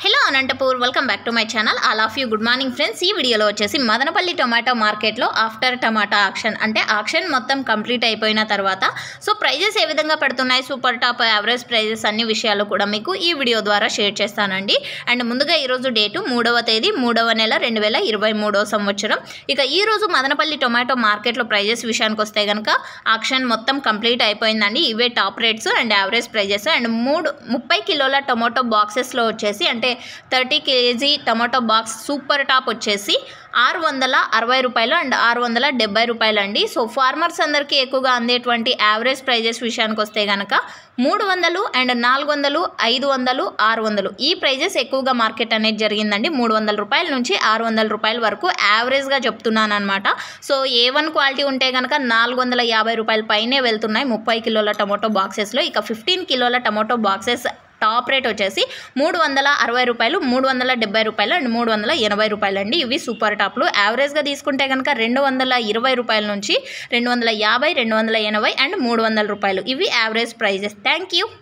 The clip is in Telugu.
hello Anantapur welcome back to my channel all of you good morning friends ఈ వీడియోలో వచ్చేసి మదనపల్లి టొమాటో మార్కెట్లో ఆఫ్టర్ టమాటా ఆక్షన్ అంటే ఆక్షన్ మొత్తం కంప్లీట్ అయిపోయిన తర్వాత సో ప్రైజెస్ ఏ విధంగా పడుతున్నాయి సూపర్ టాప్ యావరేజ్ ప్రైజెస్ అన్ని విషయాలు కూడా మీకు ఈ వీడియో ద్వారా షేర్ చేస్తానండి అండ్ ముందుగా ఈరోజు డేటు మూడవ తేదీ మూడవ నెల రెండు వేల ఇరవై మూడవ సంవత్సరం ఇక ఈ రోజు మదనపల్లి టొమాటో మార్కెట్లో ప్రైజెస్ విషయానికి వస్తే కనుక ఆక్షన్ మొత్తం కంప్లీట్ అయిపోయిందండి ఇవే top rates and average prices and మూడు ముప్పై కిలోల టొమాటో బాక్సెస్లో వచ్చేసి అంటే thirty KG tomato box super top వచ్చేసి ఆరు వందల అరవై రూపాయలు అండ్ ఆరు వందల డెబ్బై రూపాయలు అండి సో ఫార్మర్స్ అందరికీ ఎక్కువగా అందేటువంటి యావరేజ్ ప్రైజెస్ విషయానికి వస్తే కనుక మూడు వందలు అండ్ నాలుగు వందలు ఐదు వందలు ఆరు వందలు ఈ ప్రైజెస్ ఎక్కువగా మార్కెట్ అనేది జరిగిందండి మూడు వందల రూపాయల నుంచి ఆరు వందల రూపాయల వరకు యావరేజ్గా చెప్తున్నాను అనమాట సో ఏ వన్ క్వాలిటీ ఉంటే కనుక నాలుగు వందల యాభై రూపాయల పైనే వెళ్తున్నాయి ముప్పై కిలోల టమాటో బాక్సెస్లో ఇక ఫిఫ్టీన్ కిలోల టమాటో బాక్సెస్ టాప్ రేట్ వచ్చేసి మూడు వందల అరవై రూపాయలు మూడు వందల డెబ్బై రూపాయలు అండ్ మూడు వందల ఎనభై రూపాయలు అండి ఇవి సూపర్ టాప్లు యావరేజ్గా తీసుకుంటే కనుక రెండు వందల ఇరవై రూపాయల నుంచి రెండు వందల యాభై రెండు వందల ఎనభై అండ్ మూడు వందల రూపాయలు ఇవి యావరేజ్ ప్రైజెస్ థ్యాంక్ యూ